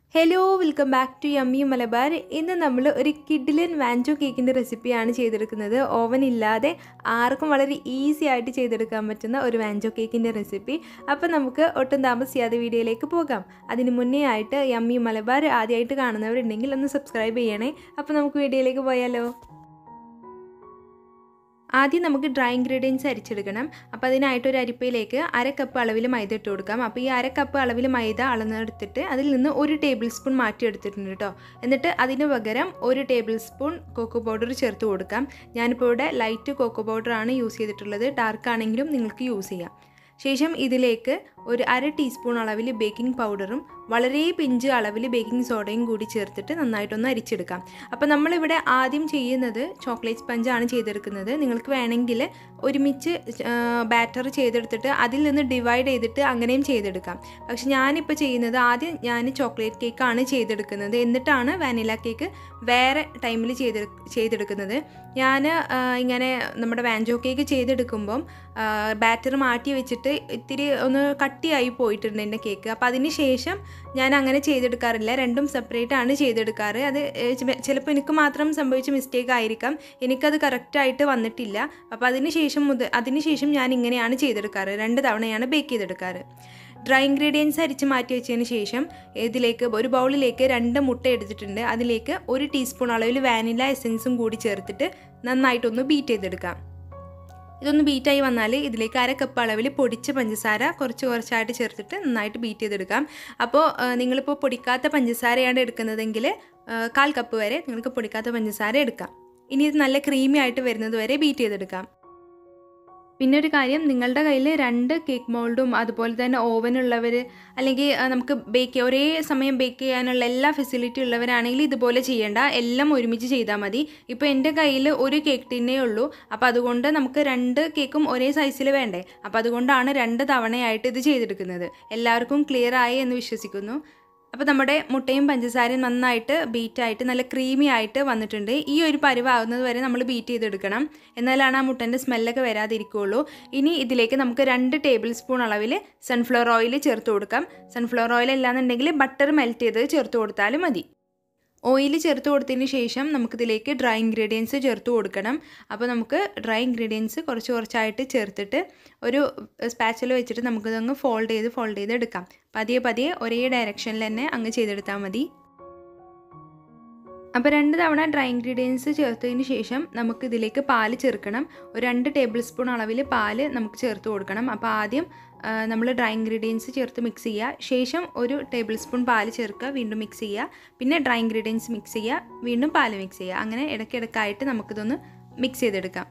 hello welcome back to yummy Malabar ഇന്ന് നമ്മൾ ഒരു കിഡിലൻ വാഞ്ചോ കേക്കിൻ്റെ റെസിപ്പിയാണ് ചെയ്തെടുക്കുന്നത് ഓവൻ ഇല്ലാതെ ആർക്കും വളരെ ഈസി ആയിട്ട് ചെയ്തെടുക്കാൻ പറ്റുന്ന ഒരു വാഞ്ചോ കേക്കിൻ്റെ റെസിപ്പി അപ്പോൾ നമുക്ക് ഒട്ടും താമസിയാതെ വീഡിയോയിലേക്ക് പോകാം അതിന് മുന്നേ ആയിട്ട് യമ്മി മലബാർ ആദ്യമായിട്ട് കാണുന്നവരുണ്ടെങ്കിൽ ഒന്ന് സബ്സ്ക്രൈബ് ചെയ്യണേ അപ്പോൾ നമുക്ക് വീഡിയോയിലേക്ക് പോയാലോ ആദ്യം നമുക്ക് ഡ്രൈ ഇൻഗ്രീഡിയൻസ് അരിച്ചെടുക്കണം അപ്പോൾ അതിനായിട്ട് ഒരു അരിപ്പയിലേക്ക് അര കപ്പ് അളവിൽ മൈദ ഇട്ട് കൊടുക്കാം അപ്പോൾ ഈ അര കപ്പ് അളവിൽ മൈദ അളന്നെടുത്തിട്ട് അതിൽ നിന്ന് ഒരു ടേബിൾ സ്പൂൺ മാറ്റിയെടുത്തിട്ടുണ്ട് കേട്ടോ എന്നിട്ട് അതിന് പകരം ഒരു ടേബിൾ സ്പൂൺ കോക്കോ പൗഡർ ചേർത്ത് കൊടുക്കാം ഞാനിപ്പോൾ ഇവിടെ ലൈറ്റ് കോക്കോ പൗഡറാണ് യൂസ് ചെയ്തിട്ടുള്ളത് ഡാർക്ക് ആണെങ്കിലും നിങ്ങൾക്ക് യൂസ് ചെയ്യാം ശേഷം ഇതിലേക്ക് ഒരു അര ടീസ്പൂൺ അളവിൽ ബേക്കിംഗ് പൗഡറും വളരെ പിഞ്ച് അളവിൽ ബേക്കിംഗ് സോഡയും കൂടി ചേർത്തിട്ട് നന്നായിട്ടൊന്ന് അരിച്ചെടുക്കാം അപ്പോൾ നമ്മളിവിടെ ആദ്യം ചെയ്യുന്നത് ചോക്ലേറ്റ് സ്പഞ്ചാണ് ചെയ്തെടുക്കുന്നത് നിങ്ങൾക്ക് വേണമെങ്കിൽ ഒരുമിച്ച് ബാറ്റർ ചെയ്തെടുത്തിട്ട് അതിൽ നിന്ന് ഡിവൈഡ് ചെയ്തിട്ട് അങ്ങനെയും ചെയ്തെടുക്കാം പക്ഷെ ഞാനിപ്പോൾ ചെയ്യുന്നത് ആദ്യം ഞാൻ ചോക്ലേറ്റ് കേക്കാണ് ചെയ്തെടുക്കുന്നത് എന്നിട്ടാണ് വാനില കേക്ക് വേറെ ടൈമിൽ ചെയ്ത് ചെയ്തെടുക്കുന്നത് ഞാൻ ഇങ്ങനെ നമ്മുടെ വാൻജോ കേക്ക് ചെയ്തെടുക്കുമ്പം ബാറ്റർ മാറ്റി വെച്ചിട്ട് ഇത്തിരി ഒന്ന് കട്ടിയായി പോയിട്ടുണ്ട് എൻ്റെ കേക്ക് അപ്പോൾ അതിന് ശേഷം ഞാൻ അങ്ങനെ ചെയ്തെടുക്കാറില്ല രണ്ടും സെപ്പറേറ്റ് ആണ് ചെയ്തെടുക്കാറ് അത് ചിലപ്പോൾ എനിക്ക് മാത്രം സംഭവിച്ച മിസ്റ്റേക്ക് ആയിരിക്കാം എനിക്കത് കറക്റ്റായിട്ട് വന്നിട്ടില്ല അപ്പോൾ അതിന് ശേഷം മുതൽ അതിന് ശേഷം ഞാൻ ഇങ്ങനെയാണ് ചെയ്തെടുക്കാറ് രണ്ട് തവണയാണ് ബേക്ക് ചെയ്തെടുക്കാറ് ഡ്രൈ ഇൻഗ്രീഡിയൻസ് അരിച്ച് മാറ്റി വെച്ചതിന് ശേഷം ഇതിലേക്ക് ഒരു ബൗളിലേക്ക് രണ്ട് മുട്ട എടുത്തിട്ടുണ്ട് അതിലേക്ക് ഒരു ടീസ്പൂൺ അളവിൽ വാനില എസൻസും കൂടി ചേർത്തിട്ട് നന്നായിട്ടൊന്ന് ബീറ്റ് ചെയ്തെടുക്കാം ഇതൊന്ന് ബീറ്റായി വന്നാൽ ഇതിലേക്ക് അര കപ്പ് അളവിൽ പൊടിച്ച പഞ്ചസാര കുറച്ച് കുറച്ചായിട്ട് ചേർത്തിട്ട് നന്നായിട്ട് ബീറ്റ് ചെയ്തെടുക്കാം അപ്പോൾ നിങ്ങളിപ്പോൾ പൊടിക്കാത്ത പഞ്ചസാരയാണ് എടുക്കുന്നതെങ്കിൽ കാൽ കപ്പ് വരെ നിങ്ങൾക്ക് പൊടിക്കാത്ത പഞ്ചസാര എടുക്കാം ഇനി ഇത് നല്ല ക്രീമി ആയിട്ട് വരുന്നത് വരെ ബീറ്റ് ചെയ്തെടുക്കാം പിന്നെ ഒരു കാര്യം നിങ്ങളുടെ കയ്യിൽ രണ്ട് കേക്ക് മോൾഡും അതുപോലെ തന്നെ ഓവൻ ഉള്ളവർ അല്ലെങ്കിൽ നമുക്ക് ബേക്ക് ഒരേ സമയം ബേക്ക് ചെയ്യാനുള്ള എല്ലാ ഫെസിലിറ്റി ഉള്ളവരാണെങ്കിൽ ഇതുപോലെ ചെയ്യേണ്ട എല്ലാം ഒരുമിച്ച് ചെയ്താൽ മതി ഇപ്പോൾ എൻ്റെ കയ്യിൽ ഒരു കേക്ക് ടിന്നേ ഉള്ളൂ അപ്പോൾ അതുകൊണ്ട് നമുക്ക് രണ്ട് കേക്കും ഒരേ സൈസിൽ വേണ്ടേ അപ്പോൾ അതുകൊണ്ടാണ് രണ്ട് തവണയായിട്ട് ഇത് ചെയ്തെടുക്കുന്നത് എല്ലാവർക്കും ക്ലിയർ ആയി എന്ന് വിശ്വസിക്കുന്നു അപ്പോൾ നമ്മുടെ മുട്ടയും പഞ്ചസാരയും നന്നായിട്ട് ബീറ്റായിട്ട് നല്ല ക്രീമി ആയിട്ട് വന്നിട്ടുണ്ട് ഈ ഒരു പരിവാകുന്നത് വരെ നമ്മൾ ബീറ്റ് ചെയ്തെടുക്കണം എന്നാലാണ് ആ മുട്ടൻ്റെ സ്മെല്ലൊക്കെ വരാതിരിക്കുകയുള്ളൂ ഇനി ഇതിലേക്ക് നമുക്ക് രണ്ട് ടേബിൾ സ്പൂൺ അളവിൽ സൺഫ്ലവർ ഓയിൽ ചേർത്ത് കൊടുക്കാം സൺഫ്ലവർ ഓയിൽ അല്ലാന്നുണ്ടെങ്കിൽ ബട്ടർ മെൽറ്റ് ചെയ്ത് ചേർത്ത് കൊടുത്താലും മതി ഓയിൽ ചേർത്ത് കൊടുത്തതിന് ശേഷം നമുക്കിതിലേക്ക് ഡ്രൈ ഇൻഗ്രീഡിയൻസ് ചേർത്ത് കൊടുക്കണം അപ്പോൾ നമുക്ക് ഡ്രൈ ഇൻഗ്രീഡിയൻസ് കുറച്ച് കുറച്ചായിട്ട് ചേർത്തിട്ട് ഒരു സ്പാച്ചിൽ വെച്ചിട്ട് നമുക്കിതങ്ങ് ഫോൾഡ് ചെയ്ത് ഫോൾഡ് ചെയ്ത് എടുക്കാം പതിയെ പതിയെ ഒരേ ഡയറക്ഷനിൽ തന്നെ അങ്ങ് ചെയ്തെടുത്താൽ മതി അപ്പോൾ രണ്ട് തവണ ഡ്രൈ ഇൻഗ്രീഡിയൻസ് ചേർത്തതിന് ശേഷം നമുക്ക് ഇതിലേക്ക് പാല് ചേർക്കണം ഒരു രണ്ട് ടേബിൾ സ്പൂൺ അളവിൽ പാല് നമുക്ക് ചേർത്ത് കൊടുക്കണം അപ്പോൾ ആദ്യം നമ്മൾ ഡ്രൈ ഇൻഗ്രീഡിയൻസ് ചേർത്ത് മിക്സ് ചെയ്യുക ശേഷം ഒരു ടേബിൾ സ്പൂൺ പാല് ചേർക്കുക വീണ്ടും മിക്സ് ചെയ്യുക പിന്നെ ഡ്രൈ ഇൻഗ്രീഡിയൻസ് മിക്സ് ചെയ്യുക വീണ്ടും പാല് മിക്സ് ചെയ്യുക അങ്ങനെ ഇടയ്ക്കിടയ്ക്കായിട്ട് നമുക്കിതൊന്ന് മിക്സ് ചെയ്തെടുക്കാം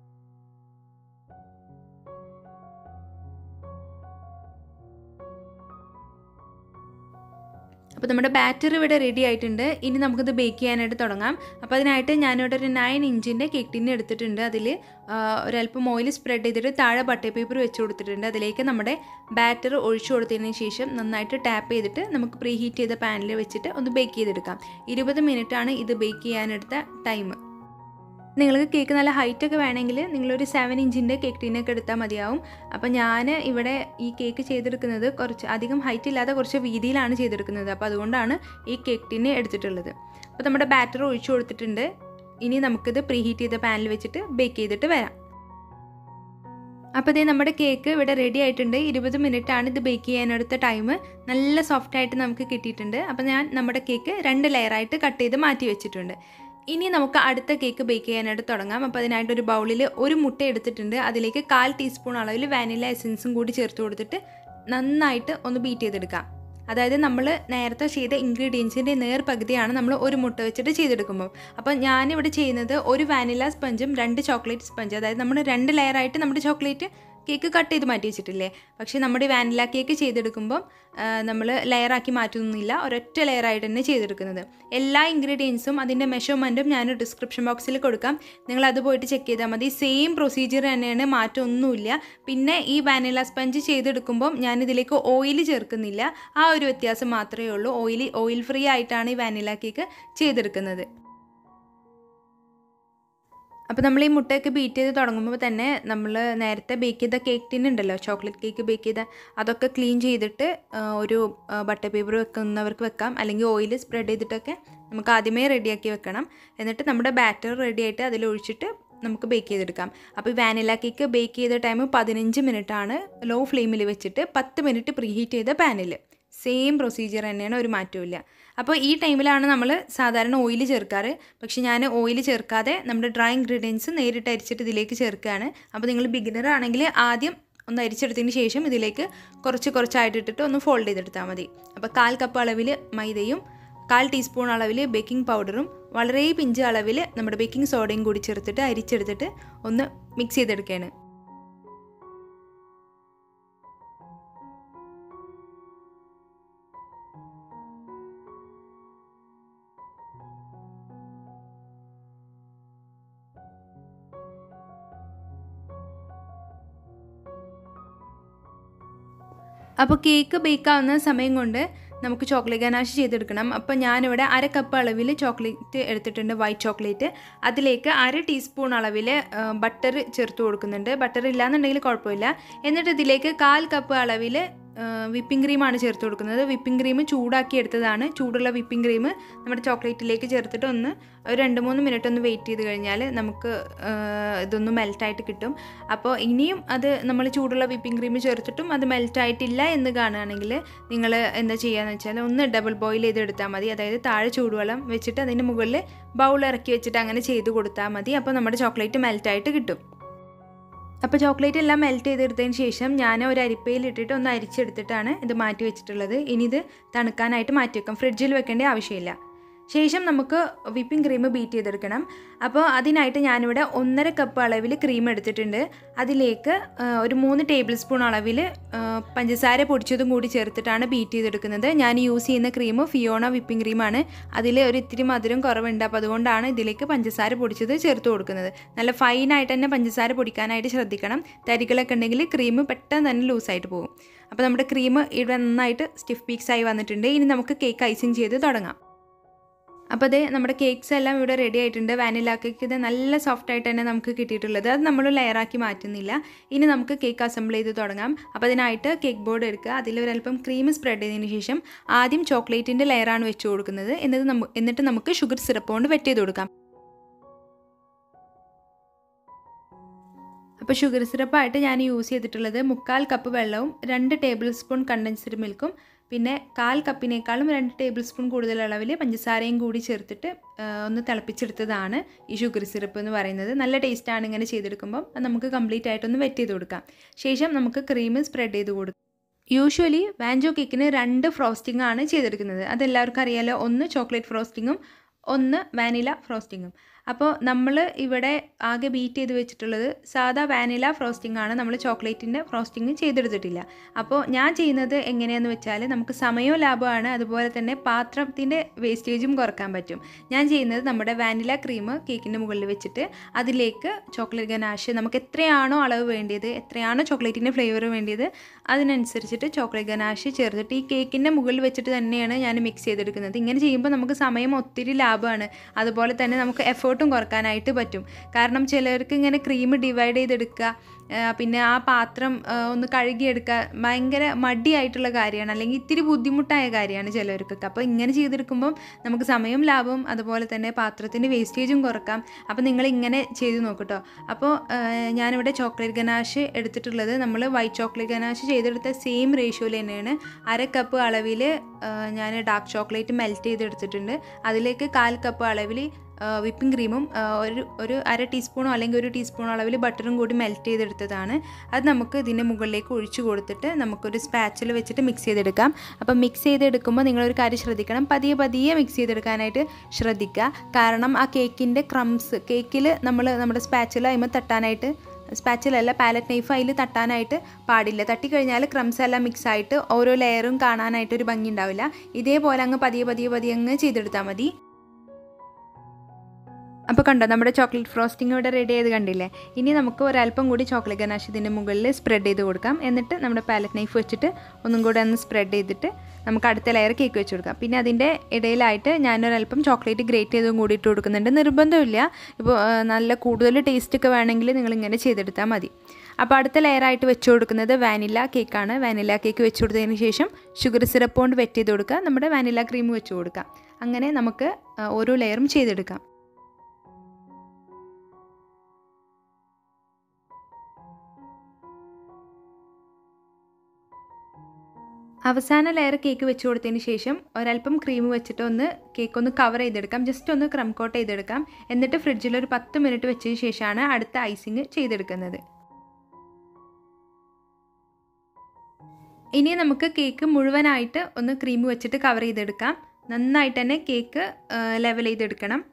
അപ്പോൾ നമ്മുടെ ബാറ്റർ ഇവിടെ റെഡി ആയിട്ടുണ്ട് ഇനി നമുക്കിത് ബേക്ക് ചെയ്യാനായിട്ട് തുടങ്ങാം അപ്പോൾ അതിനായിട്ട് ഞാനിവിടെ ഒരു നയൻ ഇഞ്ചിൻ്റെ കേക്ക് ടിന്ന് എടുത്തിട്ടുണ്ട് അതിൽ ഒരല്പം ഓയിൽ സ്പ്രെഡ് ചെയ്തിട്ട് താഴെ ബട്ടർ പേപ്പർ വെച്ച് കൊടുത്തിട്ടുണ്ട് അതിലേക്ക് നമ്മുടെ ബാറ്റർ ഒഴിച്ചു കൊടുത്തതിന് ശേഷം നന്നായിട്ട് ടാപ്പ് ചെയ്തിട്ട് നമുക്ക് പ്രീ ഹീറ്റ് ചെയ്ത പാനിൽ വെച്ചിട്ട് ഒന്ന് ബേക്ക് ചെയ്തെടുക്കാം ഇരുപത് മിനിറ്റാണ് ഇത് ബേക്ക് ചെയ്യാനെടുത്ത ടൈം നിങ്ങൾക്ക് കേക്ക് നല്ല ഹൈറ്റ് ഒക്കെ വേണമെങ്കിൽ നിങ്ങളൊരു സെവൻ ഇഞ്ചിൻ്റെ കേക്ക് ടീനൊക്കെ എടുത്താൽ മതിയാവും അപ്പോൾ ഞാൻ ഇവിടെ ഈ കേക്ക് ചെയ്തെടുക്കുന്നത് കുറച്ച് അധികം ഹൈറ്റ് ഇല്ലാതെ കുറച്ച് വീതിയിലാണ് ചെയ്തെടുക്കുന്നത് അപ്പോൾ അതുകൊണ്ടാണ് ഈ കേക്ക് ടീന് എടുത്തിട്ടുള്ളത് അപ്പോൾ നമ്മുടെ ബാറ്റർ ഒഴിച്ചു കൊടുത്തിട്ടുണ്ട് ഇനി നമുക്കിത് പ്രീ ഹീറ്റ് ചെയ്ത പാനിൽ വെച്ചിട്ട് ബേക്ക് ചെയ്തിട്ട് വരാം അപ്പോൾ ഇതേ നമ്മുടെ കേക്ക് ഇവിടെ റെഡി ആയിട്ടുണ്ട് ഇരുപത് മിനിറ്റാണ് ഇത് ബേക്ക് ചെയ്യാനെടുത്ത ടൈം നല്ല സോഫ്റ്റ് ആയിട്ട് നമുക്ക് കിട്ടിയിട്ടുണ്ട് അപ്പോൾ ഞാൻ നമ്മുടെ കേക്ക് രണ്ട് ലെയറായിട്ട് കട്ട് ചെയ്ത് മാറ്റി വെച്ചിട്ടുണ്ട് ഇനി നമുക്ക് അടുത്ത കേക്ക് ബേക്ക് ചെയ്യാനായിട്ട് തുടങ്ങാം അപ്പോൾ അതിനായിട്ട് ഒരു ബൗളിൽ ഒരു മുട്ട എടുത്തിട്ടുണ്ട് അതിലേക്ക് കാൽ ടീസ്പൂൺ അളവിൽ വാനില എസൻസും കൂടി ചേർത്ത് കൊടുത്തിട്ട് നന്നായിട്ട് ഒന്ന് ബീറ്റ് ചെയ്തെടുക്കാം അതായത് നമ്മൾ നേരത്തെ ചെയ്ത ഇൻഗ്രീഡിയൻസിൻ്റെ നേർ പകുതിയാണ് നമ്മൾ ഒരു മുട്ട വെച്ചിട്ട് ചെയ്തെടുക്കുമ്പോൾ അപ്പോൾ ഞാനിവിടെ ചെയ്യുന്നത് ഒരു വാനില സ്പഞ്ചും രണ്ട് ചോക്ലേറ്റ് സ്പഞ്ച് അതായത് നമ്മൾ രണ്ട് ലെയറായിട്ട് നമ്മുടെ ചോക്ലേറ്റ് കേക്ക് കട്ട് ചെയ്ത് മാറ്റി വെച്ചിട്ടില്ലേ പക്ഷേ നമ്മുടെ വാനില കേക്ക് ചെയ്തെടുക്കുമ്പോൾ നമ്മൾ ലെയറാക്കി മാറ്റുന്നില്ല ഒരൊറ്റ ലെയറായിട്ട് തന്നെ ചെയ്തെടുക്കുന്നത് എല്ലാ ഇൻഗ്രീഡിയൻസും അതിൻ്റെ മെഷർമെൻറ്റും ഞാൻ ഡിസ്ക്രിപ്ഷൻ ബോക്സിൽ കൊടുക്കാം നിങ്ങൾ അത് പോയിട്ട് ചെക്ക് ചെയ്താൽ മതി സെയിം പ്രൊസീജിയർ തന്നെയാണ് മാറ്റമൊന്നുമില്ല പിന്നെ ഈ വാനില സ്പഞ്ച് ചെയ്തെടുക്കുമ്പം ഞാനിതിലേക്ക് ഓയിൽ ചേർക്കുന്നില്ല ആ ഒരു വ്യത്യാസം മാത്രമേ ഉള്ളൂ ഓയിൽ ഓയിൽ ഫ്രീ ആയിട്ടാണ് ഈ വാനില കേക്ക് ചെയ്തെടുക്കുന്നത് അപ്പോൾ നമ്മൾ ഈ മുട്ടയൊക്കെ ബീറ്റ് ചെയ്ത് തുടങ്ങുമ്പോൾ തന്നെ നമ്മൾ നേരത്തെ ബേക്ക് ചെയ്ത കേക്ക് ടിൻ ഉണ്ടല്ലോ ചോക്ലേറ്റ് കേക്ക് ബേക്ക് ചെയ്ത അതൊക്കെ ക്ലീൻ ചെയ്തിട്ട് ആ, ഒരു ബട്ടർ പേപ്പർ വെക്കുന്നവർക്ക് വെക്കാം അല്ലെങ്കിൽ ഓയിൽ സ്പ്രെഡ് ചെയ്തിട്ടൊക്കെ നമുക്ക് ആദ്യമേ റെഡിയാക്കി വെക്കണം എന്നിട്ട് നമ്മുടെ ബാറ്റർ റെഡി ആയിട്ട് അതിൽ ഒഴിച്ചിട്ട് നമുക്ക് ബേക്ക് ചെയ്തെടുക്കാം അപ്പോൾ ഈ വാനില കേക്ക് ബേക്ക് ചെയ്ത ടൈം പതിനഞ്ച് മിനിറ്റ് ആണ് ലോ ഫ്ലെയിമിൽ വെച്ചിട്ട് പത്ത് മിനിറ്റ് പ്രീഹീറ്റ് ചെയ്ത പാനിൽ സെയിം പ്രൊസീജിയർ തന്നെയാണ് ഒരു മാറ്റവും അപ്പോൾ ഈ ടൈമിലാണ് നമ്മൾ സാധാരണ ഓയിൽ ചേർക്കാറ് പക്ഷേ ഞാൻ ഓയിൽ ചേർക്കാതെ നമ്മുടെ ഡ്രൈ ഇൻഗ്രീഡിയൻസ് നേരിട്ട് അരിച്ചിട്ട് ഇതിലേക്ക് ചേർക്കുകയാണ് അപ്പോൾ നിങ്ങൾ ബിഗിനർ ആണെങ്കിൽ ആദ്യം ഒന്ന് അരിച്ചെടുത്തതിന് ശേഷം ഇതിലേക്ക് കുറച്ച് കുറച്ചായിട്ട് ഇട്ടിട്ട് ഒന്ന് ഫോൾഡ് ചെയ്തെടുത്താൽ മതി അപ്പോൾ കാൽ കപ്പ് അളവിൽ മൈദയും കാൽ ടീസ്പൂൺ അളവിൽ ബേക്കിംഗ് പൗഡറും വളരെ പിഞ്ച് അളവിൽ നമ്മുടെ ബേക്കിംഗ് സോഡയും കൂടി ചേർത്തിട്ട് അരിച്ചെടുത്തിട്ട് ഒന്ന് മിക്സ് ചെയ്തെടുക്കുകയാണ് അപ്പോൾ കേക്ക് ബേക്ക് ആവുന്ന സമയം കൊണ്ട് നമുക്ക് ചോക്ലേറ്റ് ഗനാഷ് ചെയ്തെടുക്കണം അപ്പോൾ ഞാനിവിടെ അര കപ്പ് അളവിൽ ചോക്ലേറ്റ് എടുത്തിട്ടുണ്ട് വൈറ്റ് ചോക്ലേറ്റ് അതിലേക്ക് അര ടീസ്പൂൺ അളവിൽ ബട്ടർ ചേർത്ത് കൊടുക്കുന്നുണ്ട് ബട്ടർ ഇല്ലാന്നുണ്ടെങ്കിൽ കുഴപ്പമില്ല എന്നിട്ട് ഇതിലേക്ക് കാൽ കപ്പ് അളവിൽ വിപ്പിംഗ് ക്രീമാണ് ചേർത്ത് കൊടുക്കുന്നത് വിപ്പിംഗ് ക്രീം ചൂടാക്കി എടുത്തതാണ് ചൂടുള്ള വിപ്പിംഗ് ക്രീം നമ്മുടെ ചോക്ലേറ്റിലേക്ക് ചേർത്തിട്ട് ഒന്ന് ഒരു രണ്ട് മൂന്ന് മിനിറ്റ് ഒന്ന് വെയിറ്റ് ചെയ്ത് കഴിഞ്ഞാൽ നമുക്ക് ആ, ഇതൊന്ന് മെൽറ്റായിട്ട് കിട്ടും അപ്പോൾ ഇനിയും അത് നമ്മൾ ചൂടുള്ള വിപ്പിംഗ് ക്രീം ചേർത്തിട്ടും അത് മെൽറ്റായിട്ടില്ല എന്ന് കാണുകയാണെങ്കിൽ നിങ്ങൾ എന്താ ചെയ്യുകയെന്ന് വെച്ചാൽ ഒന്ന് ഡബിൾ ബോയിൽ ചെയ്ത് എടുത്താൽ മതി അതായത് താഴെ ചൂടുവെള്ളം വെച്ചിട്ട് അതിൻ്റെ മുകളിൽ ബൗൾ ഇറക്കി വെച്ചിട്ട് അങ്ങനെ ചെയ്ത് കൊടുത്താൽ മതി അപ്പോൾ നമ്മുടെ ചോക്ലേറ്റ് മെൽറ്റായിട്ട് കിട്ടും അപ്പോൾ ചോക്ലേറ്റ് എല്ലാം മെൽറ്റ് ചെയ്തെടുത്തതിന് ശേഷം ഞാൻ ഒരു അരിപ്പയിൽ ഇട്ടിട്ട് ഒന്ന് അരിച്ചെടുത്തിട്ടാണ് ഇത് മാറ്റി വെച്ചിട്ടുള്ളത് ഇനി ഇത് തണുക്കാനായിട്ട് മാറ്റി വെക്കാം ഫ്രിഡ്ജിൽ വെക്കേണ്ട ആവശ്യമില്ല ശേഷം നമുക്ക് വിപ്പിംഗ് ക്രീം ബീറ്റ് ചെയ്തെടുക്കണം അപ്പോൾ അതിനായിട്ട് ഞാനിവിടെ ഒന്നര കപ്പ് അളവിൽ ക്രീം എടുത്തിട്ടുണ്ട് അതിലേക്ക് ആ, ഒരു മൂന്ന് ടേബിൾ സ്പൂൺ അളവിൽ ആ, പഞ്ചസാര പൊടിച്ചതും കൂടി ചേർത്തിട്ടാണ് ബീറ്റ് ചെയ്തെടുക്കുന്നത് ഞാൻ യൂസ് ചെയ്യുന്ന ക്രീം ഫിയോണ വിപ്പിംഗ് ക്രീമാണ് അതിൽ ഒരു ഇത്തിരി മധുരം കുറവുണ്ട് അപ്പോൾ അതുകൊണ്ടാണ് ഇതിലേക്ക് പഞ്ചസാര പൊടിച്ചത് ചേർത്ത് കൊടുക്കുന്നത് നല്ല ഫൈനായിട്ട് തന്നെ പഞ്ചസാര പൊടിക്കാനായിട്ട് ശ്രദ്ധിക്കണം തരികളൊക്കെ ഉണ്ടെങ്കിൽ ക്രീം പെട്ടെന്ന് തന്നെ ലൂസായിട്ട് പോകും അപ്പോൾ നമ്മുടെ ക്രീം ഇവിടെ നന്നായിട്ട് സ്റ്റിഫ് പീക്സ് ആയി വന്നിട്ടുണ്ട് ഇനി നമുക്ക് കേക്ക് ഐസിങ് ചെയ്ത് തുടങ്ങാം അപ്പോൾ അതേ നമ്മുടെ കേക്ക്സ് എല്ലാം ഇവിടെ റെഡി ആയിട്ടുണ്ട് വാനില കേക്ക് ഇത് നല്ല സോഫ്റ്റ് ആയിട്ട് തന്നെ നമുക്ക് കിട്ടിയിട്ടുള്ളത് അത് നമ്മൾ ലെയറാക്കി മാറ്റുന്നില്ല ഇനി നമുക്ക് കേക്ക് അസംബിൾ ചെയ്ത് തുടങ്ങാം അപ്പോൾ അതിനായിട്ട് കേക്ക് ബോർഡ് എടുക്കുക അതിൽ ഒരല്പം ക്രീം സ്പ്രെഡ് ചെയ്തതിന് ശേഷം ആദ്യം ചോക്ലേറ്റിൻ്റെ ലെയറാണ് വെച്ച് കൊടുക്കുന്നത് എന്നിട്ട് നമ്മ എന്നിട്ട് നമുക്ക് ഷുഗർ സിറപ്പ് കൊണ്ട് വെറ്റ് ചെയ്ത് കൊടുക്കാം അപ്പോൾ ഷുഗർ സിറപ്പായിട്ട് ഞാൻ യൂസ് ചെയ്തിട്ടുള്ളത് മുക്കാൽ കപ്പ് വെള്ളവും രണ്ട് ടേബിൾ സ്പൂൺ കണ്ടൻസ്ഡ് മിൽക്കും പിന്നെ കാൽ കപ്പിനേക്കാളും രണ്ട് ടേബിൾ സ്പൂൺ കൂടുതൽ അളവിൽ പഞ്ചസാരയും കൂടി ചേർത്തിട്ട് ആ, ഒന്ന് തിളപ്പിച്ചെടുത്തതാണ് ഈ ഷുഗർ സിറപ്പ് എന്ന് പറയുന്നത് നല്ല ടേസ്റ്റാണ് ഇങ്ങനെ ചെയ്തെടുക്കുമ്പം അത് നമുക്ക് കംപ്ലീറ്റ് ആയിട്ടൊന്ന് വെറ്റ് ചെയ്ത് കൊടുക്കാം ശേഷം നമുക്ക് ക്രീം സ്പ്രെഡ് ചെയ്ത് കൊടുക്കാം യൂഷ്വലി വാൻജോ കേക്കിന് രണ്ട് ഫ്രോസ്റ്റിംഗ് ആണ് ചെയ്തെടുക്കുന്നത് അതെല്ലാവർക്കും അറിയാലോ ഒന്ന് ചോക്ലേറ്റ് ഫ്രോസ്റ്റിങ്ങും ഒന്ന് വാനില ഫ്രോസ്റ്റിങ്ങും അപ്പോൾ നമ്മൾ ഇവിടെ ആകെ ബീറ്റ് ചെയ്ത് വെച്ചിട്ടുള്ളത് സാധാ വാനില ഫ്രോസ്റ്റിംഗ് ആണ് നമ്മൾ ചോക്ലേറ്റിൻ്റെ ഫ്രോസ്റ്റിംഗ് ചെയ്തെടുത്തിട്ടില്ല അപ്പോൾ ഞാൻ ചെയ്യുന്നത് എങ്ങനെയാന്ന് വെച്ചാൽ നമുക്ക് സമയവും ലാഭമാണ് അതുപോലെ തന്നെ പാത്രത്തിൻ്റെ വേസ്റ്റേജും കുറക്കാൻ പറ്റും ഞാൻ ചെയ്യുന്നത് നമ്മുടെ വാനില ക്രീം കേക്കിൻ്റെ മുകളിൽ വെച്ചിട്ട് അതിലേക്ക് ചോക്ലേറ്റ് ഗനാഷ് നമുക്ക് എത്രയാണോ അളവ് വേണ്ടിയത് എത്രയാണോ ചോക്ലേറ്റിൻ്റെ ഫ്ലേവർ വേണ്ടിയത് അതിനനുസരിച്ചിട്ട് ചോക്ലേറ്റ് ഗനാഷ് ചേർത്തിട്ട് ഈ കേക്കിൻ്റെ മുകളിൽ വെച്ചിട്ട് തന്നെയാണ് ഞാൻ മിക്സ് ചെയ്തെടുക്കുന്നത് ഇങ്ങനെ ചെയ്യുമ്പോൾ നമുക്ക് സമയം ഒത്തിരി ലാഭമാണ് അതുപോലെ തന്നെ നമുക്ക് എഫേർട്ടും കുറക്കാനായിട്ട് പറ്റും കാരണം ചിലർക്ക് ഇങ്ങനെ ക്രീം ഡിവൈഡ് ചെയ്തെടുക്കുക ആ, പിന്നെ ആ പാത്രം ആ, ഒന്ന് കഴുകിയെടുക്കുക ഭയങ്കര മടിയായിട്ടുള്ള കാര്യമാണ് അല്ലെങ്കിൽ ഇത്തിരി ബുദ്ധിമുട്ടായ കാര്യമാണ് ചിലർക്കൊക്കെ അപ്പോൾ ഇങ്ങനെ ചെയ്തെടുക്കുമ്പം നമുക്ക് സമയം ലാഭം അതുപോലെ തന്നെ പാത്രത്തിൻ്റെ വേസ്റ്റേജും കുറക്കാം അപ്പോൾ നിങ്ങൾ ഇങ്ങനെ ചെയ്ത് നോക്കട്ടോ അപ്പോൾ ആ, ഞാനിവിടെ ചോക്ലേറ്റ് ഗനാഷ് എടുത്തിട്ടുള്ളത് നമ്മൾ വൈറ്റ് ചോക്ലേറ്റ് ഗനാഷ് ചെയ്തെടുത്ത സെയിം റേഷ്യോയിൽ തന്നെയാണ് അര കപ്പ് അളവിൽ ഞാൻ ഡാർക്ക് ചോക്ലേറ്റ് മെൽറ്റ് ചെയ്തെടുത്തിട്ടുണ്ട് അതിലേക്ക് കാൽ കപ്പ് അളവിൽ വിപ്പിംഗ് ക്രീമും ആ, ഒരു ഒരു അര ടീസ്പൂണോ അല്ലെങ്കിൽ ഒരു ടീസ്പൂൺ അളവിൽ ബട്ടറും കൂടി മെൽറ്റ് ചെയ്തെടുത്തതാണ് അത് നമുക്ക് ഇതിൻ്റെ മുകളിലേക്ക് ഒഴിച്ചു കൊടുത്തിട്ട് നമുക്കൊരു സ്പാച്ചിൽ വെച്ചിട്ട് മിക്സ് ചെയ്തെടുക്കാം അപ്പം മിക്സ് ചെയ്തെടുക്കുമ്പോൾ നിങ്ങളൊരു കാര്യം ശ്രദ്ധിക്കണം പതിയെ പതിയെ മിക്സ് ചെയ്തെടുക്കാനായിട്ട് ശ്രദ്ധിക്കുക കാരണം ആ കേക്കിൻ്റെ ക്രംസ് കേക്കിൽ നമ്മൾ നമ്മുടെ സ്പാച്ചിൽ അതിമ തട്ടാനായിട്ട് സ്പാച്ചിലല്ല പാലറ്റ് നൈഫ് അതിൽ തട്ടാനായിട്ട് പാടില്ല തട്ടിക്കഴിഞ്ഞാൽ ക്രംസ് എല്ലാം മിക്സ് ആയിട്ട് ഓരോ ലെയറും കാണാനായിട്ട് ഒരു ഭംഗി ഉണ്ടാവില്ല ഇതേപോലെ അങ്ങ് പതിയെ പതിയെ പതിയെ അങ്ങ് ചെയ്തെടുത്താൽ മതി അപ്പോൾ കണ്ടോ നമ്മുടെ ചോക്ലേറ്റ് ഫ്രോസ്റ്റിംഗ് ഇവിടെ റെഡി ചെയ്ത് കണ്ടില്ലേ ഇനി നമുക്ക് ഒരല്പം കൂടി ചോക്ലേറ്റ് ഗനാഷ് ഇതിൻ്റെ മുകളിൽ സ്പ്രെഡ് ചെയ്ത് കൊടുക്കാം എന്നിട്ട് നമ്മുടെ പാലറ്റ് നൈഫ് വെച്ചിട്ട് ഒന്നും കൂടെ ഒന്ന് സ്പ്രെഡ് ചെയ്തിട്ട് നമുക്ക് അടുത്ത ലെയർ കേക്ക് വെച്ച് കൊടുക്കാം പിന്നെ അതിൻ്റെ ഇടയിലായിട്ട് ഞാനൊരല്പം ചോക്ലേറ്റ് ഗ്രേറ്റ് ചെയ്തും കൂടി ഇട്ട് കൊടുക്കുന്നുണ്ട് നിർബന്ധമില്ല ഇപ്പോൾ നല്ല കൂടുതൽ ടേസ്റ്റ് ഒക്കെ വേണമെങ്കിൽ നിങ്ങൾ ഇങ്ങനെ ചെയ്തെടുത്താൽ മതി അപ്പോൾ അടുത്ത ലെയറായിട്ട് വെച്ച് കൊടുക്കുന്നത് വാനില കേക്കാണ് വാനില കേക്ക് വെച്ച് കൊടുത്തതിന് ശേഷം ഷുഗർ സിറപ്പ് കൊണ്ട് വെറ്റ് ചെയ്ത് കൊടുക്കുക നമ്മുടെ വാനില ക്രീം വെച്ച് കൊടുക്കാം അങ്ങനെ നമുക്ക് ഓരോ ലെയറും ചെയ്തെടുക്കാം അവസാന ലെയർ കേക്ക് വെച്ച് കൊടുത്തതിന് ശേഷം ഒരല്പം ക്രീം വെച്ചിട്ട് ഒന്ന് കേക്ക് ഒന്ന് കവർ ചെയ്തെടുക്കാം ജസ്റ്റ് ഒന്ന് ക്രം കോട്ട് ചെയ്തെടുക്കാം എന്നിട്ട് ഫ്രിഡ്ജിൽ ഒരു പത്ത് മിനിറ്റ് വെച്ചതിന് ശേഷമാണ് അടുത്ത ഐസിങ് ചെയ്തെടുക്കുന്നത് ഇനി നമുക്ക് കേക്ക് മുഴുവനായിട്ട് ഒന്ന് ക്രീം വെച്ചിട്ട് കവർ ചെയ്തെടുക്കാം നന്നായിട്ട് തന്നെ കേക്ക് ലെവൽ ചെയ്തെടുക്കണം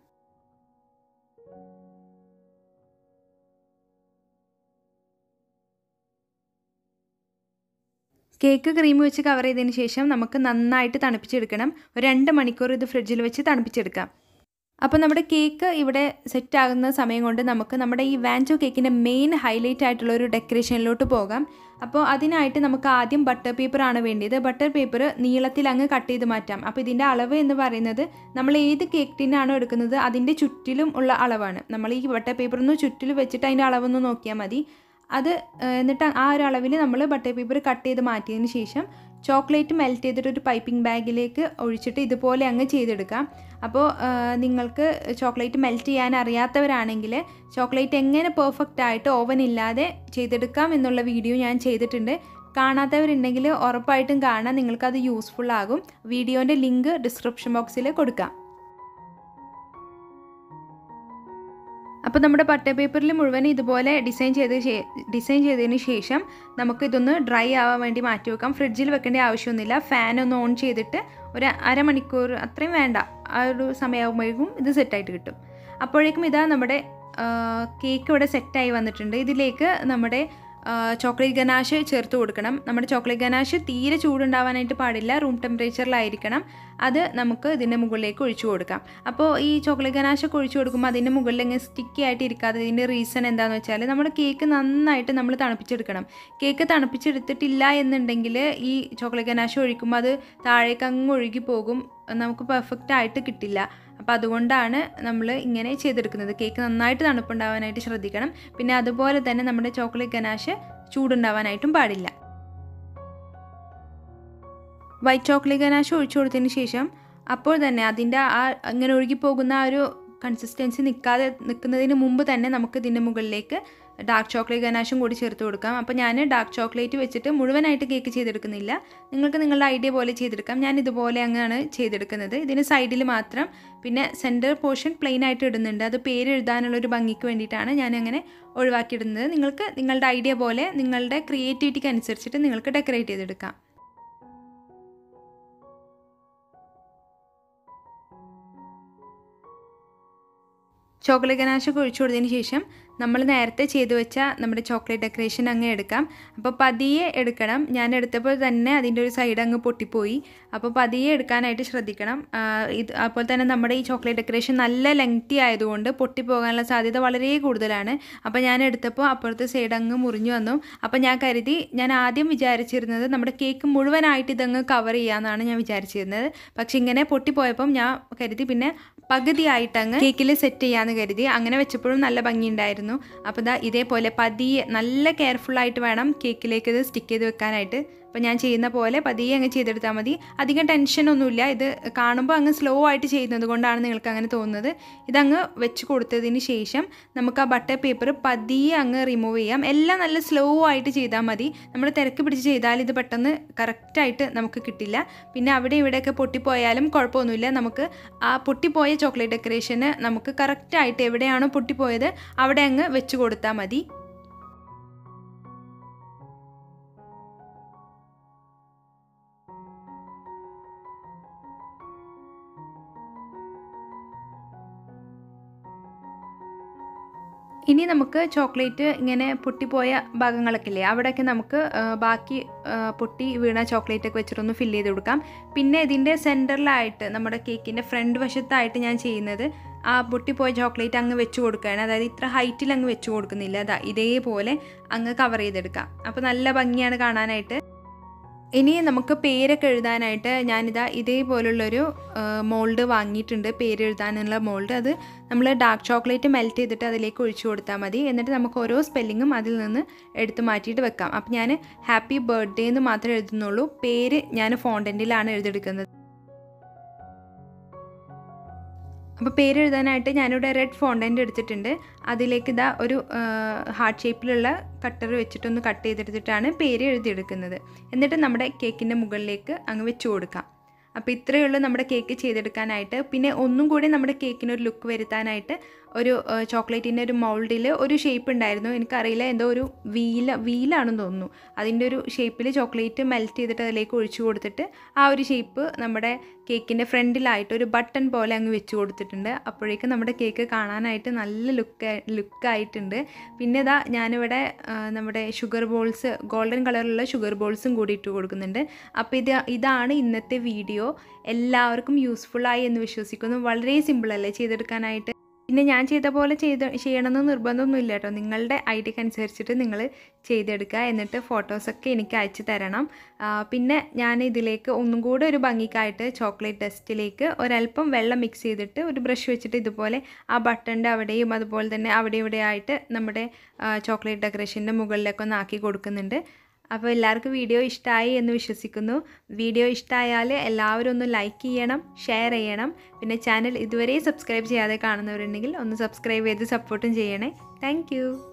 കേക്ക് ക്രീം വെച്ച് കവർ ചെയ്തതിന് ശേഷം നമുക്ക് നന്നായിട്ട് തണുപ്പിച്ചെടുക്കണം ഒരു രണ്ട് മണിക്കൂർ ഇത് ഫ്രിഡ്ജിൽ വെച്ച് തണുപ്പിച്ചെടുക്കാം അപ്പോൾ നമ്മുടെ കേക്ക് ഇവിടെ സെറ്റ് ആകുന്ന സമയം കൊണ്ട് നമുക്ക് നമ്മുടെ ഈ വാൻചോ കേക്കിൻ്റെ മെയിൻ ഹൈലൈറ്റ് ആയിട്ടുള്ള ഒരു ഡെക്കറേഷനിലോട്ട് പോകാം അപ്പോൾ അതിനായിട്ട് നമുക്ക് ആദ്യം ബട്ടർ പേപ്പർ ആണ് വേണ്ടിയത് ബട്ടർ പേപ്പർ നീളത്തിൽ അങ്ങ് കട്ട് ചെയ്ത് മാറ്റാം അപ്പോൾ ഇതിൻ്റെ അളവ് എന്ന് പറയുന്നത് നമ്മൾ ഏത് കേക്ക് ടിന്നാണോ എടുക്കുന്നത് അതിൻ്റെ ചുറ്റിലും ഉള്ള അളവാണ് നമ്മൾ ഈ ബട്ടർ പേപ്പർ ഒന്ന് ചുറ്റിൽ വെച്ചിട്ട് അതിൻ്റെ അളവൊന്ന് നോക്കിയാൽ മതി അത് എന്നിട്ട് ആ ഒരു അളവിൽ നമ്മൾ ബട്ടർ പേപ്പർ കട്ട് ചെയ്ത് മാറ്റിയതിന് ശേഷം ചോക്ലേറ്റ് മെൽറ്റ് ചെയ്തിട്ട് ഒരു പൈപ്പിംഗ് ബാഗിലേക്ക് ഒഴിച്ചിട്ട് ഇതുപോലെ അങ്ങ് ചെയ്തെടുക്കാം അപ്പോൾ നിങ്ങൾക്ക് ചോക്ലേറ്റ് മെൽറ്റ് ചെയ്യാൻ അറിയാത്തവരാണെങ്കിൽ ചോക്ലേറ്റ് എങ്ങനെ പെർഫെക്റ്റ് ആയിട്ട് ഓവൻ ഇല്ലാതെ ചെയ്തെടുക്കാം എന്നുള്ള വീഡിയോ ഞാൻ ചെയ്തിട്ടുണ്ട് കാണാത്തവരുണ്ടെങ്കിൽ ഉറപ്പായിട്ടും കാണാൻ നിങ്ങൾക്കത് യൂസ്ഫുൾ ആകും വീഡിയോൻ്റെ ലിങ്ക് ഡിസ്ക്രിപ്ഷൻ ബോക്സിൽ കൊടുക്കാം അപ്പോൾ നമ്മുടെ പട്ട പേപ്പറിൽ മുഴുവൻ ഇതുപോലെ ഡിസൈൻ ചെയ്ത് ഡിസൈൻ ചെയ്തതിന് ശേഷം നമുക്ക് ഇതൊന്ന് ഡ്രൈ ആവാൻ വേണ്ടി മാറ്റി വെക്കാം ഫ്രിഡ്ജിൽ വെക്കേണ്ട ആവശ്യമൊന്നുമില്ല ഫാൻ ഒന്ന് ഓൺ ചെയ്തിട്ട് ഒരു അരമണിക്കൂർ അത്രയും വേണ്ട ആ ഒരു സമയമാകുമ്പോഴേക്കും ഇത് സെറ്റായിട്ട് കിട്ടും അപ്പോഴേക്കും ഇതാ നമ്മുടെ കേക്ക് ഇവിടെ സെറ്റായി വന്നിട്ടുണ്ട് ഇതിലേക്ക് നമ്മുടെ ചോക്ലേറ്റ് ഗനാഷ് ചേർത്ത് കൊടുക്കണം നമ്മുടെ ചോക്ലേറ്റ് ഗനാഷ് തീരെ ചൂടുണ്ടാവാനായിട്ട് പാടില്ല റൂം ടെമ്പറേച്ചറിലായിരിക്കണം അത് നമുക്ക് ഇതിൻ്റെ മുകളിലേക്ക് ഒഴിച്ചു കൊടുക്കാം അപ്പോൾ ഈ ചോക്ലേറ്റ് ഗനാഷൊക്കെ ഒഴിച്ചു കൊടുക്കുമ്പോൾ അതിൻ്റെ മുകളിൽ ഇങ്ങനെ സ്റ്റിക്കി ആയിട്ട് ഇരിക്കാതെ ഇതിൻ്റെ റീസൺ എന്താണെന്ന് വെച്ചാൽ നമ്മുടെ കേക്ക് നന്നായിട്ട് നമ്മൾ തണുപ്പിച്ചെടുക്കണം കേക്ക് തണുപ്പിച്ചെടുത്തിട്ടില്ല എന്നുണ്ടെങ്കിൽ ഈ ചോക്ലേറ്റ് ഗനാഷ് ഒഴിക്കുമ്പോൾ അത് താഴേക്ക് അങ്ങ് ഒഴുകി പോകും നമുക്ക് പെർഫെക്റ്റ് ആയിട്ട് കിട്ടില്ല അപ്പോൾ അതുകൊണ്ടാണ് നമ്മൾ ഇങ്ങനെ ചെയ്തെടുക്കുന്നത് കേക്ക് നന്നായിട്ട് തണുപ്പുണ്ടാവാനായിട്ട് ശ്രദ്ധിക്കണം പിന്നെ അതുപോലെ തന്നെ നമ്മുടെ ചോക്ലേറ്റ് ഗനാഷ് ചൂടുണ്ടാവാനായിട്ടും പാടില്ല വൈറ്റ് ചോക്ലേറ്റ് ഗനാഷ് ഒഴിച്ചു കൊടുത്തതിന് ശേഷം അപ്പോൾ തന്നെ അതിൻ്റെ ആ ഇങ്ങനെ ഒഴുകിപ്പോകുന്ന ആ ഒരു കൺസിസ്റ്റൻസി നിൽക്കാതെ നിൽക്കുന്നതിന് മുമ്പ് തന്നെ നമുക്ക് ഇതിൻ്റെ മുകളിലേക്ക് ഡാർക്ക് ചോക്ലേറ്റ് ഗനാഷും കൂടി ചേർത്ത് കൊടുക്കാം അപ്പോൾ ഞാൻ ഡാർക്ക് ചോക്ലേറ്റ് വെച്ചിട്ട് മുഴുവനായിട്ട് കേക്ക് ചെയ്തെടുക്കുന്നില്ല നിങ്ങൾക്ക് നിങ്ങളുടെ ഐഡിയ പോലെ ചെയ്തെടുക്കാം ഞാൻ ഇതുപോലെ അങ്ങനെയാണ് ചെയ്തെടുക്കുന്നത് ഇതിന് സൈഡിൽ മാത്രം പിന്നെ സെൻറ്റർ പോർഷൻ പ്ലെയിൻ ആയിട്ട് ഇടുന്നുണ്ട് അത് പേര് എഴുതാനുള്ള ഒരു ഭംഗിക്ക് വേണ്ടിയിട്ടാണ് ഞാൻ അങ്ങനെ ഒഴിവാക്കിയിടുന്നത് നിങ്ങൾക്ക് നിങ്ങളുടെ ഐഡിയ പോലെ നിങ്ങളുടെ ക്രിയേറ്റിവിറ്റിക്ക് അനുസരിച്ചിട്ട് നിങ്ങൾക്ക് ഡെക്കറേറ്റ് ചെയ്തെടുക്കാം ചോക്ലേറ്റ് ഗനാശൊക്കെ ഒഴിച്ചു കൊടുത്തതിന് ശേഷം നമ്മൾ നേരത്തെ ചെയ്തു വെച്ച നമ്മുടെ ചോക്ലേറ്റ് ഡെക്കറേഷൻ അങ്ങ് എടുക്കാം അപ്പോൾ പതിയെ എടുക്കണം ഞാൻ എടുത്തപ്പോൾ തന്നെ അതിൻ്റെ ഒരു സൈഡ് അങ്ങ് പൊട്ടിപ്പോയി അപ്പോൾ പതിയെ എടുക്കാനായിട്ട് ശ്രദ്ധിക്കണം ഇത് അതുപോലെ തന്നെ നമ്മുടെ ഈ ചോക്ലേറ്റ് ഡെക്കറേഷൻ നല്ല ലെങ്തി ആയതുകൊണ്ട് പൊട്ടിപ്പോകാനുള്ള സാധ്യത വളരെ കൂടുതലാണ് അപ്പോൾ ഞാൻ എടുത്തപ്പോൾ അപ്പുറത്തെ സൈഡ് അങ്ങ് മുറിഞ്ഞു വന്നു അപ്പോൾ ഞാൻ കരുതി ഞാൻ ആദ്യം വിചാരിച്ചിരുന്നത് നമ്മുടെ കേക്ക് മുഴുവനായിട്ട് ഇതങ്ങ് കവർ ചെയ്യാമെന്നാണ് ഞാൻ വിചാരിച്ചിരുന്നത് പക്ഷെ ഇങ്ങനെ പൊട്ടിപ്പോയപ്പം ഞാൻ കരുതി പിന്നെ പകുതിയായിട്ട് അങ്ങ് കേക്കിൽ സെറ്റ് ചെയ്യാമെന്ന് കരുതി അങ്ങനെ വെച്ചപ്പോഴും നല്ല ഭംഗിയുണ്ടായിരുന്നു അപ്പോൾ ഇതാ ഇതേപോലെ പതിയെ നല്ല കെയർഫുള്ളായിട്ട് വേണം കേക്കിലേക്ക് ഇത് സ്റ്റിക്ക് ചെയ്ത് വെക്കാനായിട്ട് അപ്പോൾ ഞാൻ ചെയ്യുന്ന പോലെ പതിയെ അങ്ങ് ചെയ്തെടുത്താൽ മതി അധികം ടെൻഷനൊന്നുമില്ല ഇത് കാണുമ്പോൾ അങ്ങ് സ്ലോ ആയിട്ട് ചെയ്യുന്നത് കൊണ്ടാണ് നിങ്ങൾക്ക് അങ്ങനെ തോന്നുന്നത് ഇതങ്ങ് വെച്ച് കൊടുത്തതിന് ശേഷം നമുക്ക് ആ ബട്ടർ പേപ്പർ പതിയെ അങ്ങ് റിമൂവ് ചെയ്യാം എല്ലാം നല്ല സ്ലോ ആയിട്ട് ചെയ്താൽ മതി നമ്മൾ തിരക്ക് പിടിച്ച് ചെയ്താൽ ഇത് പെട്ടെന്ന് കറക്റ്റായിട്ട് നമുക്ക് കിട്ടില്ല പിന്നെ അവിടെ ഇവിടെയൊക്കെ പൊട്ടിപ്പോയാലും കുഴപ്പമൊന്നുമില്ല നമുക്ക് ആ പൊട്ടിപ്പോയ ചോക്ലേറ്റ് ഡെക്കറേഷന് നമുക്ക് കറക്റ്റായിട്ട് എവിടെയാണോ പൊട്ടിപ്പോയത് അവിടെ അങ്ങ് വെച്ച് കൊടുത്താൽ മതി ഇനി നമുക്ക് ചോക്ലേറ്റ് ഇങ്ങനെ പൊട്ടിപ്പോയ ഭാഗങ്ങളൊക്കെ ഇല്ലേ അവിടെയൊക്കെ നമുക്ക് ബാക്കി പൊട്ടി വീണ ചോക്ലേറ്റ് ഒക്കെ വെച്ചിട്ടൊന്ന് ഫില്ല് ചെയ്ത് കൊടുക്കാം പിന്നെ ഇതിൻ്റെ സെൻറ്ററിലായിട്ട് നമ്മുടെ കേക്കിൻ്റെ ഫ്രണ്ട് വശത്തായിട്ട് ഞാൻ ചെയ്യുന്നത് ആ പൊട്ടിപ്പോയ ചോക്ലേറ്റ് അങ്ങ് വെച്ച് കൊടുക്കുകയാണ് അതായത് ഇത്ര ഹൈറ്റിൽ അങ്ങ് വെച്ച് കൊടുക്കുന്നില്ല അതാ ഇതേപോലെ അങ്ങ് കവർ ചെയ്തെടുക്കാം അപ്പോൾ നല്ല ഭംഗിയാണ് കാണാനായിട്ട് ഇനി നമുക്ക് പേരൊക്കെ എഴുതാനായിട്ട് ഞാനിതാ ഇതേപോലുള്ളൊരു മോൾഡ് വാങ്ങിയിട്ടുണ്ട് പേര് എഴുതാനുള്ള മോൾഡ് അത് നമ്മൾ ഡാർക്ക് ചോക്ലേറ്റ് മെൽറ്റ് ചെയ്തിട്ട് അതിലേക്ക് ഒഴിച്ചു കൊടുത്താൽ മതി എന്നിട്ട് നമുക്ക് ഓരോ സ്പെല്ലിങ്ങും അതിൽ നിന്ന് എടുത്ത് മാറ്റിയിട്ട് വെക്കാം അപ്പം ഞാൻ ഹാപ്പി ബർത്ത്ഡേ എന്ന് മാത്രമേ എഴുതുന്നുള്ളൂ പേര് ഞാൻ ഫോണ്ടൻറ്റിലാണ് എഴുതിയെടുക്കുന്നത് അപ്പോൾ പേര് എഴുതാനായിട്ട് ഞാനിവിടെ റെഡ് ഫോണ്ടൻ്റ് എടുത്തിട്ടുണ്ട് അതിലേക്ക് ഇതാ ഒരു ഹാർട്ട് ഷേപ്പിലുള്ള കട്ടർ വെച്ചിട്ടൊന്ന് കട്ട് ചെയ്തെടുത്തിട്ടാണ് പേര് എഴുതിയെടുക്കുന്നത് എന്നിട്ട് നമ്മുടെ കേക്കിൻ്റെ മുകളിലേക്ക് അങ്ങ് വെച്ച് കൊടുക്കാം അപ്പോൾ ഇത്രയേ ഉള്ളൂ നമ്മുടെ കേക്ക് ചെയ്തെടുക്കാനായിട്ട് പിന്നെ ഒന്നും കൂടി നമ്മുടെ കേക്കിന് ഒരു ലുക്ക് വരുത്താനായിട്ട് ഒരു ചോക്ലേറ്റിൻ്റെ ഒരു മൗൾഡിൽ ഒരു ഷേപ്പ് ഉണ്ടായിരുന്നു എനിക്കറിയില്ല എന്തോ ഒരു വീല വീലാണെന്ന് തോന്നുന്നു അതിൻ്റെ ഒരു ഷേപ്പിൽ ചോക്ലേറ്റ് മെൽറ്റ് ചെയ്തിട്ട് അതിലേക്ക് ഒഴിച്ചു കൊടുത്തിട്ട് ആ ഒരു ഷേപ്പ് നമ്മുടെ കേക്കിൻ്റെ ഫ്രണ്ടിലായിട്ട് ഒരു ബട്ടൺ പോലെ അങ്ങ് വെച്ച് കൊടുത്തിട്ടുണ്ട് അപ്പോഴേക്കും നമ്മുടെ കേക്ക് കാണാനായിട്ട് നല്ല ലുക്ക് ലുക്കായിട്ടുണ്ട് പിന്നെ ഇതാ ഞാനിവിടെ നമ്മുടെ ഷുഗർ ബോൾസ് ഗോൾഡൻ കളറിലുള്ള ഷുഗർ ബോൾസും കൂടി ഇട്ട് കൊടുക്കുന്നുണ്ട് അപ്പോൾ ഇത് ഇതാണ് ഇന്നത്തെ വീഡിയോ എല്ലാവർക്കും യൂസ്ഫുള്ളായി എന്ന് വിശ്വസിക്കുന്നു വളരെ സിമ്പിളല്ലേ ചെയ്തെടുക്കാനായിട്ട് പിന്നെ ഞാൻ ചെയ്ത പോലെ ചെയ്ത് ചെയ്യണമെന്ന് നിർബന്ധമൊന്നുമില്ല കേട്ടോ നിങ്ങളുടെ ഐഡിയക്ക് അനുസരിച്ചിട്ട് നിങ്ങൾ ചെയ്തെടുക്കുക എന്നിട്ട് ഫോട്ടോസൊക്കെ എനിക്ക് അയച്ചു തരണം പിന്നെ ഞാൻ ഇതിലേക്ക് ഒന്നും കൂടെ ഒരു ഭംഗിക്കായിട്ട് ചോക്ലേറ്റ് ഡസ്റ്റിലേക്ക് ഒരല്പം വെള്ളം മിക്സ് ചെയ്തിട്ട് ഒരു ബ്രഷ് വെച്ചിട്ട് ഇതുപോലെ ആ ബട്ടൻ്റെ അവിടെയും അതുപോലെ തന്നെ അവിടെ ഇവിടെ ആയിട്ട് നമ്മുടെ ചോക്ലേറ്റ് ഡെക്കറേഷൻ്റെ മുകളിലേക്ക് ഒന്ന് ആക്കി കൊടുക്കുന്നുണ്ട് അപ്പോൾ എല്ലാവർക്കും വീഡിയോ ഇഷ്ടമായി എന്ന് വിശ്വസിക്കുന്നു വീഡിയോ ഇഷ്ടമായാൽ എല്ലാവരും ഒന്ന് ലൈക്ക് ചെയ്യണം ഷെയർ ചെയ്യണം പിന്നെ ചാനൽ ഇതുവരെ സബ്സ്ക്രൈബ് ചെയ്യാതെ കാണുന്നവരുണ്ടെങ്കിൽ ഒന്ന് സബ്സ്ക്രൈബ് ചെയ്ത് സപ്പോർട്ടും ചെയ്യണേ താങ്ക്